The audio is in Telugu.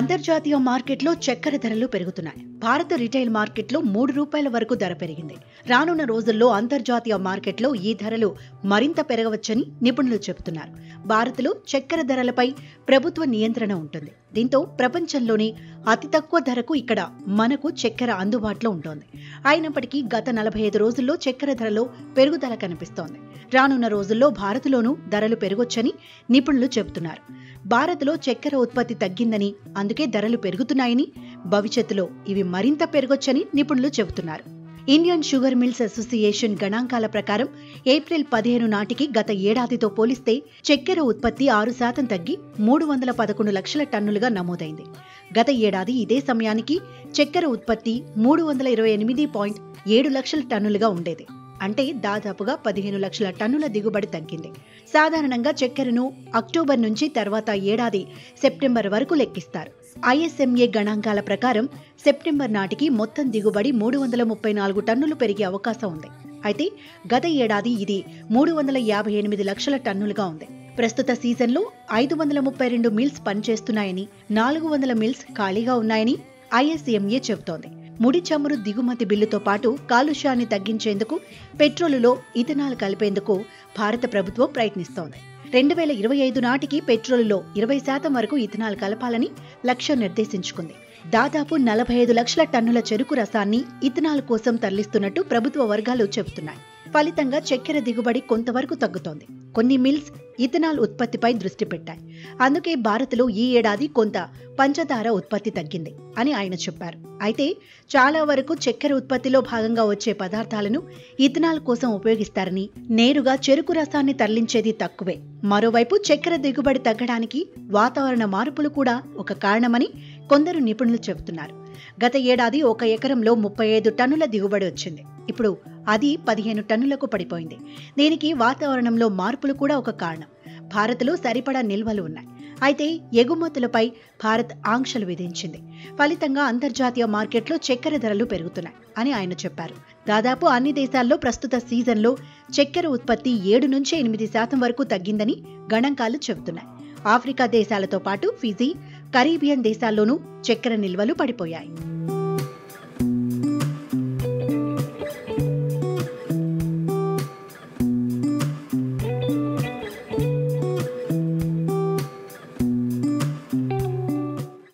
అంతర్జాతీయ మార్కెట్లో చక్కెర ధరలు పెరుగుతున్నాయి భారత రిటైల్ మార్కెట్లో మూడు రూపాయల వరకు ధర పెరిగింది రానున్న రోజుల్లో అంతర్జాతీయ మార్కెట్లో ఈ ధరలు మరింత పెరగవచ్చని నిపుణులు చెబుతున్నారు భారత్లో చక్కెర ధరలపై ప్రభుత్వ నియంత్రణ ఉంటుంది దీంతో ప్రపంచంలోనే అతి తక్కువ ధరకు ఇక్కడ మనకు చక్కెర అందుబాటులో ఉంటుంది అయినప్పటికీ గత నలభై ఐదు రోజుల్లో చక్కెర ధరలో పెరుగుదల కనిపిస్తోంది రానున్న రోజుల్లో భారత్లోనూ ధరలు పెరగొచ్చని నిపుణులు చెబుతున్నారు భారత్లో చక్కెర ఉత్పత్తి తగ్గిందని అందుకే ధరలు పెరుగుతున్నాయని భవిష్యత్తులో ఇవి మరింత పెరగొచ్చని నిపుణులు చెబుతున్నారు ఇండియన్ షుగర్ మిల్స్ అసోసియేషన్ గణాంకాల ప్రకారం ఏప్రిల్ పదిహేను నాటికి గత ఏడాదితో పోలిస్తే చక్కెర ఉత్పత్తి ఆరు శాతం తగ్గి మూడు వందల పదకొండు లక్షల టన్నులుగా నమోదైంది గత ఏడాది ఇదే సమయానికి చక్కెర ఉత్పత్తి మూడు వందల ఇరవై ఎనిమిది పాయింట్ ఏడు లక్షల టన్నులుగా ఉండేది అంటే దాదాపుగా పదిహేను లక్షల టన్నుల దిగుబడి తగ్గింది సాధారణంగా చక్కెరను అక్టోబర్ నుంచి తర్వాత ఏడాది సెప్టెంబర్ వరకు లెక్కిస్తారు ఐఎస్ఎంఏ గణాంకాల ప్రకారం సెప్టెంబర్ నాటికి మొత్తం దిగుబడి మూడు వందల ముప్పై నాలుగు టన్నులు పెరిగే అవకాశం ఉంది అయితే గత ఏడాది ఇది మూడు వందల యాభై ఎనిమిది లక్షల టన్నులుగా ఉంది ప్రస్తుత సీజన్లో ఐదు వందల ముప్పై రెండు మిల్స్ పనిచేస్తున్నాయని నాలుగు వందల మిల్స్ ఖాళీగా ఉన్నాయని ఐఎస్ఎంఏ చెబుతోంది ముడి చమురు దిగుమతి బిల్లుతో పాటు కాలుష్యాన్ని తగ్గించేందుకు పెట్రోలులో ఇథనాల్ కలిపేందుకు భారత ప్రభుత్వం ప్రయత్నిస్తోంది రెండు వేల ఇరవై ఐదు నాటికి పెట్రోలులో ఇరవై శాతం వరకు ఇథనాల్ కలపాలని లక్ష్యం నిర్దేశించుకుంది దాదాపు నలభై ఐదు లక్షల టన్నుల చెరుకు రసాన్ని ఇథనాల్ కోసం తరలిస్తున్నట్టు ప్రభుత్వ వర్గాలు చెబుతున్నాయి ఫలితంగా చక్కెర దిగుబడి కొంతవరకు తగ్గుతోంది కొన్ని మిల్స్ ఇథనాల్ ఉత్పత్తిపై దృష్టి పెట్టాయి అందుకే భారత్లో ఈ ఏడాది కొంత పంచదార ఉత్పత్తి తగ్గింది అని ఆయన చెప్పారు అయితే చాలా వరకు చక్కెర ఉత్పత్తిలో భాగంగా వచ్చే పదార్థాలను ఇథనాల్ కోసం ఉపయోగిస్తారని నేరుగా చెరుకు రసాన్ని తరలించేది తక్కువే మరోవైపు చక్కెర దిగుబడి తగ్గడానికి వాతావరణ మార్పులు కూడా ఒక కారణమని కొందరు నిపుణులు చెబుతున్నారు గత ఏడాది ఒక ఎకరంలో ముప్పై ఐదు టన్నుల దిగుబడి వచ్చింది ఇప్పుడు అది పదిహేను టన్నులకు పడిపోయింది దీనికి వాతావరణంలో మార్పులు కూడా ఒక కారణం భారత్లో సరిపడా నిల్వలు ఉన్నాయి అయితే ఎగుమతులపై భారత్ ఆంక్షలు విధించింది ఫలితంగా అంతర్జాతీయ మార్కెట్లో చక్కెర ధరలు పెరుగుతున్నాయి అని ఆయన చెప్పారు దాదాపు అన్ని దేశాల్లో ప్రస్తుత సీజన్లో చక్కెర ఉత్పత్తి ఏడు నుంచి ఎనిమిది శాతం వరకు తగ్గిందని గణాంకాలు చెబుతున్నాయి ఆఫ్రికా దేశాలతో పాటు ఫిజీ కరీబియన్ దేశాల్లోనూ చక్కెర నిల్వలు పడిపోయాయి